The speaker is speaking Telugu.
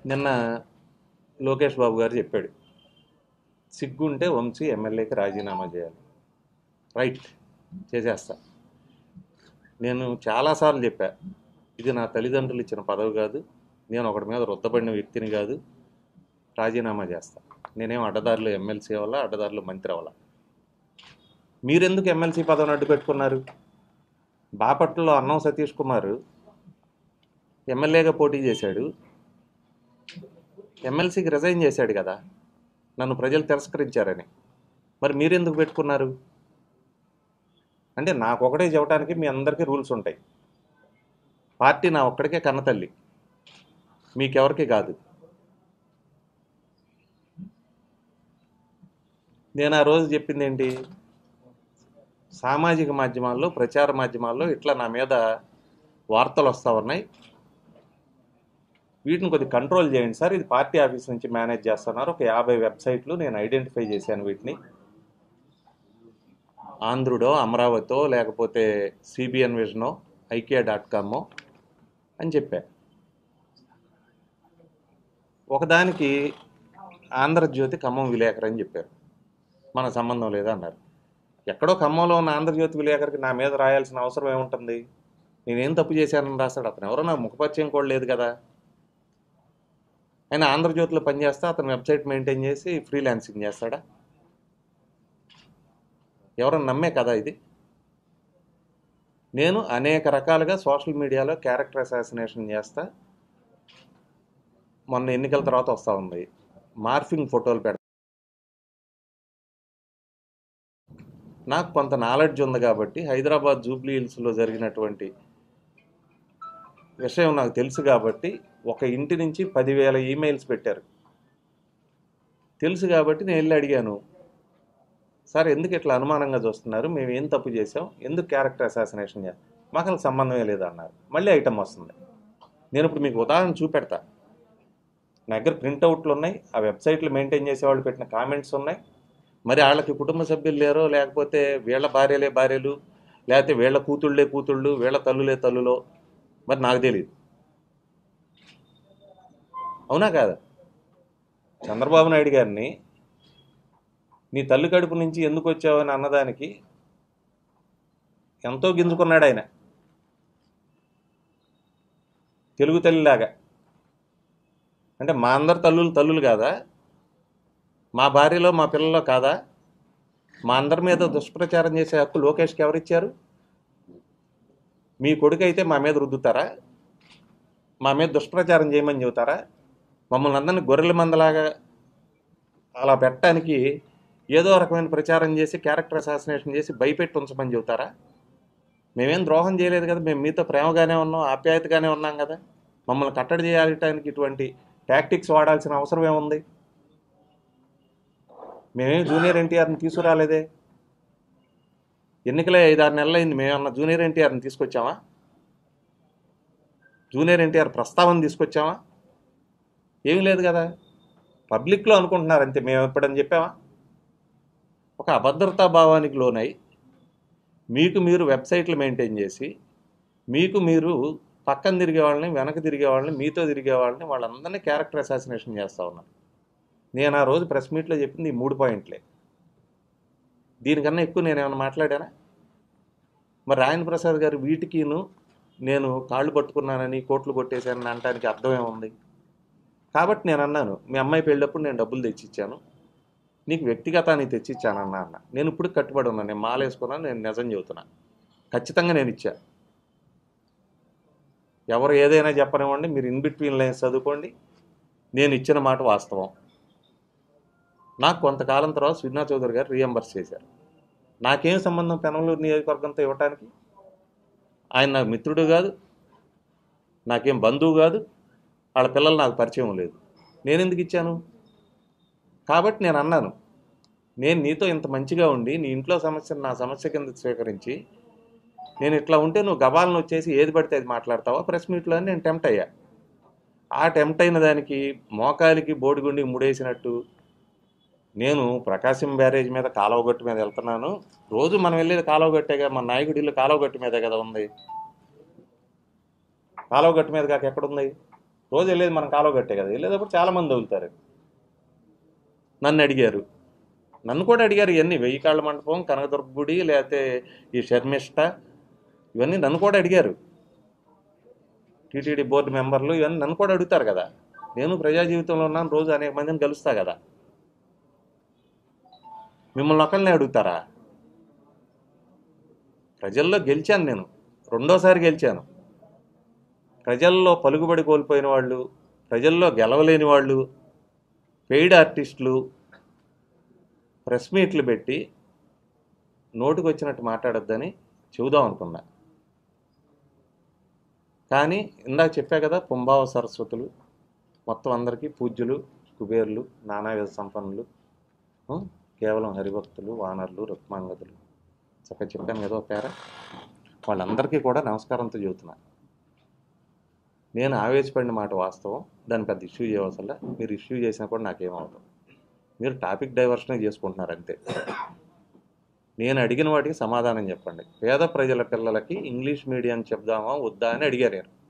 నిన్న లోకేష్ బాబు గారు చెప్పాడు సిగ్గుంటే వంశీ ఎమ్మెల్యేకి రాజీనామా చేయాలి రైట్ చేసేస్తా నేను చాలాసార్లు చెప్పా ఇది నా తల్లిదండ్రులు ఇచ్చిన పదవి కాదు నేను ఒకటి మీద రుద్దబడిన వ్యక్తిని కాదు రాజీనామా చేస్తా నేనేం అడ్డదారులు ఎమ్మెల్సీ అవ్వాలా అడ్డదారులు మంత్రి అవ్వాలా మీరెందుకు ఎమ్మెల్సీ పదవిని అడ్డు పెట్టుకున్నారు బాపట్లలో అన్నం సతీష్ కుమార్ ఎమ్మెల్యేగా పోటీ చేశాడు ఎమ్మెల్సీకి రిజైన్ చేశాడు కదా నన్ను ప్రజలు తిరస్కరించారని మరి మీరెందుకు పెట్టుకున్నారు అంటే నాకు ఒకటే చెప్పడానికి మీ అందరికీ రూల్స్ ఉంటాయి పార్టీ నా ఒక్కడికే కన్నతల్లి మీకెవరికి కాదు నేను ఆ రోజు చెప్పింది ఏంటి సామాజిక మాధ్యమాల్లో ప్రచార మాధ్యమాల్లో ఇట్లా నా మీద వార్తలు వస్తూ ఉన్నాయి వీటిని కొద్దిగా కంట్రోల్ చేయండి సార్ ఇది పార్టీ ఆఫీస్ నుంచి మేనేజ్ చేస్తున్నారు ఒక యాభై వెబ్సైట్లు నేను ఐడెంటిఫై చేశాను వీటిని ఆంధ్రుడో అమరావతో లేకపోతే సిబిఎన్ విజనో ఐకియా డాట్ కామో అని చెప్పా ఒకదానికి ఆంధ్రజ్యోతి ఖమ్మం విలేకరు అని చెప్పారు మన సంబంధం లేదా అన్నారు ఎక్కడో ఖమ్మంలో ఉన్న ఆంధ్రజ్యోతి విలేకరికి నా మీద రాయాల్సిన అవసరం ఏముంటుంది నేనేం తప్పు చేశానని రాస్తాడు అతను ఎవరో నాకు ముఖపరిచయం కూడా లేదు కదా ఆయన ఆంధ్రజ్యోతిలో పనిచేస్తా అతను వెబ్సైట్ మెయింటైన్ చేసి ఫ్రీలాన్సింగ్ చేస్తాడా ఎవరన్నా నమ్మే కదా ఇది నేను అనేక రకాలుగా సోషల్ మీడియాలో క్యారెక్టర్ అసాసినేషన్ చేస్తా మొన్న ఎన్నికల తర్వాత వస్తూ ఉంది మార్ఫింగ్ ఫోటోలు పెడతా నాకు కొంత నాలెడ్జ్ ఉంది కాబట్టి హైదరాబాద్ జూబ్లీ హిల్స్లో జరిగినటువంటి విషయం నాకు తెలుసు కాబట్టి ఒక ఇంటి నుంచి పదివేల ఈమెయిల్స్ పెట్టారు తెలుసు కాబట్టి నేను వెళ్ళి అడిగాను సార్ ఎందుకు ఇట్లా అనుమానంగా చూస్తున్నారు మేము ఏం తప్పు చేసాం ఎందుకు క్యారెక్టర్ అసాసినేషన్ చేస్తాం మాకు అసలు సంబంధమే లేదు అన్నారు మళ్ళీ ఐటమ్ వస్తుంది నేను ఇప్పుడు మీకు ఉదాహరణ చూపెడతా నా దగ్గర ప్రింట్అవుట్లు ఉన్నాయి ఆ వెబ్సైట్లు మెయింటైన్ చేసే వాళ్ళు పెట్టిన కామెంట్స్ ఉన్నాయి మరి వాళ్ళకి కుటుంబ సభ్యులు లేరో లేకపోతే వీళ్ళ భార్యలే భార్యలు లేకపోతే వీళ్ళ కూతుళ్ళే కూతుళ్ళు వీళ్ళ తల్లులే తల్లులో మరి నాకు తెలియదు అవునా కాదా చంద్రబాబు నాయుడు గారిని నీ తల్లి కడుపు నుంచి ఎందుకు వచ్చావని అన్నదానికి ఎంతో గింజుకున్నాడు ఆయన తెలుగు తల్లిలాగా అంటే మా అందరి తల్లులు తల్లులు కాదా మా భార్యలో మా పిల్లలో కాదా మా అందరి మీద దుష్ప్రచారం చేసే హక్కు లోకేష్కి ఎవరిచ్చారు మీ కొడుకు అయితే మా మీద రుద్దుతారా మా మీద దుష్ప్రచారం చేయమని చెబుతారా మమ్మల్ని అందరినీ గొర్రెల మందలాగా అలా పెట్టడానికి ఏదో రకమైన ప్రచారం చేసి క్యారెక్టర్ అసాసినేషన్ చేసి భయపెట్టి ఉంచమని చెబుతారా మేమేం ద్రోహం చేయలేదు కదా మేము మీతో ప్రేమగానే ఉన్నాం ఆప్యాయతగానే ఉన్నాం కదా మమ్మల్ని కట్టడి చేయడానికి ఇటువంటి టాక్టిక్స్ వాడాల్సిన అవసరం ఏముంది మేమేం జూనియర్ ఎన్టీఆర్ని తీసుకురాలేదే ఎన్నికలే ఐదారు నెలలు అయింది మేమన్నా జూనియర్ ఎన్టీఆర్ని తీసుకొచ్చామా జూనియర్ ఎన్టీఆర్ ప్రస్తావన తీసుకొచ్చామా ఏమీ లేదు కదా పబ్లిక్లో అనుకుంటున్నారు అంతే మేము ఎప్పుడని చెప్పామా ఒక అభద్రతా భావానికి లోనై మీకు మీరు వెబ్సైట్లు మెయింటైన్ చేసి మీకు మీరు పక్కన తిరిగే వాళ్ళని వెనక తిరిగే వాళ్ళని మీతో తిరిగే వాళ్ళని వాళ్ళందరినీ క్యారెక్టర్ అసాసినేషన్ చేస్తూ ఉన్నారు నేను ఆ రోజు ప్రెస్ మీట్లో చెప్పింది ఈ మూడు పాయింట్లే దీనికన్నా ఎక్కువ నేను ఏమైనా మాట్లాడానా మరి రాయన ప్రసాద్ గారు వీటికిను నేను కాళ్ళు పట్టుకున్నానని కోట్లు కొట్టేశానని అనడానికి అర్థం ఏముంది కాబట్టి నేను అన్నాను మీ అమ్మాయి పెళ్ళప్పుడు నేను డబ్బులు తెచ్చిచ్చాను నీకు వ్యక్తిగతాన్ని తెచ్చిచ్చానన్నా అన్న నేను ఇప్పుడు కట్టుబడి ఉన్నాను నేను మాలేసుకున్నాను నేను నిజం చెబుతున్నా ఖచ్చితంగా నేను ఇచ్చా ఎవరు ఏదైనా చెప్పనివ్వండి మీరు ఇన్ బిట్వీన్ లైన్స్ చదువుకోండి నేను ఇచ్చిన మాట వాస్తవం నాకు కొంతకాలం తర్వాత సుజనా చౌదరి గారు రీఎంబర్స్ చేశారు నాకేం సంబంధం పెనమలూరు నియోజకవర్గంతో ఇవ్వటానికి ఆయన నాకు మిత్రుడు కాదు నాకేం బంధువు కాదు వాళ్ళ పిల్లలు నాకు పరిచయం లేదు నేను ఎందుకు ఇచ్చాను కాబట్టి నేను అన్నాను నేను నీతో ఇంత మంచిగా ఉండి నీ ఇంట్లో సమస్యను నా సమస్య కింద స్వీకరించి నేను ఇట్లా ఉంటే నువ్వు గబాలను వచ్చేసి ఏది పడితే అది మాట్లాడతావా ప్రెస్ మీట్లో అని నేను టెంప్ట్ అయ్యా ఆ టెంప్ట్ అయిన దానికి మోకాలికి బోడిగుండి ముడేసినట్టు నేను ప్రకాశం బ్యారేజ్ మీద కాలువగట్టు మీద వెళ్తున్నాను రోజు మనం వెళ్ళేది కాలువగట్టేగా మన నాయకుడి ఇల్లు కాలువగట్టు మీదే కదా ఉంది కాలువగట్టు మీద కాక ఎక్కడుంది రోజు వెళ్ళేది మనం కాలువ కట్టే కదా వెళ్ళేటప్పుడు చాలామంది వదులుతారు నన్ను అడిగారు నన్ను కూడా అడిగారు ఇవన్నీ వెయ్యి కాళ్ళ మండపం కనకదుర్గ గుడి లేకపోతే ఈ షర్మిష్ట ఇవన్నీ నన్ను కూడా అడిగారు టీటీడీ బోర్డు మెంబర్లు ఇవన్నీ నన్ను కూడా అడుగుతారు కదా నేను ప్రజా జీవితంలో ఉన్నాను రోజు అనేక మందిని కలుస్తా కదా మిమ్మల్ని ఒకళ్ళని అడుగుతారా ప్రజల్లో గెలిచాను నేను రెండోసారి గెలిచాను ప్రజల్లో పలుకుబడి కోల్పోయిన వాళ్ళు ప్రజల్లో గెలవలేని వాళ్ళు పెయిడ్ ఆర్టిస్టులు ప్రెస్ మీట్లు పెట్టి నోటికి వచ్చినట్టు మాట్లాడొద్దని చెబుదాం అనుకున్నా కానీ ఇందాక చెప్పా కదా పుంభావ సరస్వతులు మొత్తం అందరికీ పూజ్యులు కుబేర్లు నానావిధ సంపన్నులు ఆ, కేవలం హరిభక్తులు వానరులు రుక్మాంగదులు చక్కగా చెప్పాను కదా ఒక పేర వాళ్ళందరికీ కూడా నమస్కారంతో చెబుతున్నా నేను ఆవేశపడిన మాట వాస్తవం దాన్ని పెద్ద ఇష్యూ చేయవలసల్లా మీరు ఇష్యూ చేసినా కూడా నాకేమవుతుంది మీరు టాపిక్ డైవర్షనే చేసుకుంటున్నారు అంతే నేను అడిగిన వాటికి సమాధానం చెప్పండి పేద ప్రజల పిల్లలకి ఇంగ్లీష్ మీడియం చెప్దామా వద్దా అని అడిగారు నేను